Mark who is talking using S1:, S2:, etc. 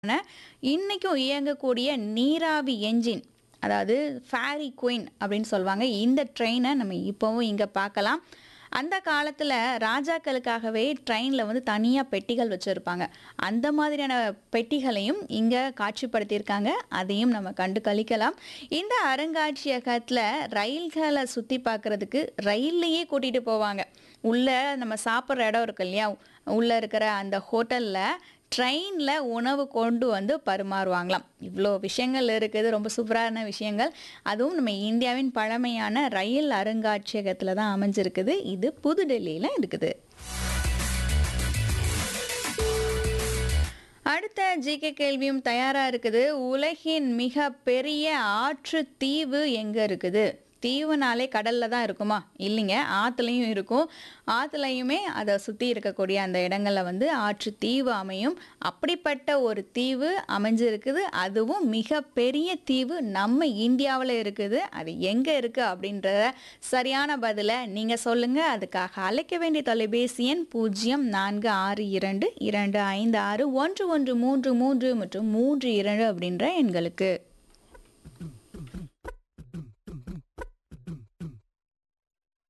S1: இன்னைக்கும் இயங்கக்கூடிய நீராவி என்ஜின் அதாவது ஃபேரி குயின் அப்படின்னு சொல்லுவாங்க இந்த ட்ரெயினை நம்ம இப்போவும் இங்கே பார்க்கலாம் அந்த காலத்தில் ராஜாக்களுக்காகவே ட்ரெயினில் வந்து தனியாக பெட்டிகள் வச்சுருப்பாங்க அந்த மாதிரியான பெட்டிகளையும் இங்கே காட்சிப்படுத்தியிருக்காங்க அதையும் நம்ம கண்டு கழிக்கலாம் இந்த அருங்காட்சியகத்தில் ரயில்களை சுற்றி பார்க்குறதுக்கு ரயில்லையே கூட்டிகிட்டு போவாங்க உள்ளே நம்ம சாப்பிட்ற இடம் இருக்கு இல்லையா உள்ளே இருக்கிற அந்த ஹோட்டலில் ட்ரெயினில் உணவு கொண்டு வந்து பரிமாறுவாங்களாம் இவ்வளோ விஷயங்கள் இருக்குது ரொம்ப சூப்பரான விஷயங்கள் அதுவும் நம்ம இந்தியாவின் பழமையான ரயில் அருங்காட்சியகத்தில் தான் அமைஞ்சிருக்குது இது புதுடெல்லியில் இருக்குது அடுத்த ஜிகே கேள்வியும் தயாராக இருக்குது உலகின் மிக பெரிய ஆற்று தீவு எங்கே இருக்குது தீவுனாலே கடலில் தான் இருக்குமா இல்லைங்க ஆற்றுலையும் இருக்கும் ஆற்றுலையுமே அதை சுற்றி இருக்கக்கூடிய அந்த இடங்களில் வந்து ஆற்று தீவு அமையும் அப்படிப்பட்ட ஒரு தீவு அமைஞ்சிருக்குது அதுவும் மிக பெரிய தீவு நம்ம இந்தியாவில் இருக்குது அது எங்கே இருக்குது அப்படின்ற சரியான பதிலை நீங்கள் சொல்லுங்கள் அதுக்காக அழைக்க வேண்டிய தொலைபேசி எண் பூஜ்ஜியம் நான்கு ஆறு இரண்டு இரண்டு ஐந்து ஆறு ஒன்று ஒன்று மூன்று மூன்று மற்றும் மூன்று இரண்டு அப்படின்ற எண்களுக்கு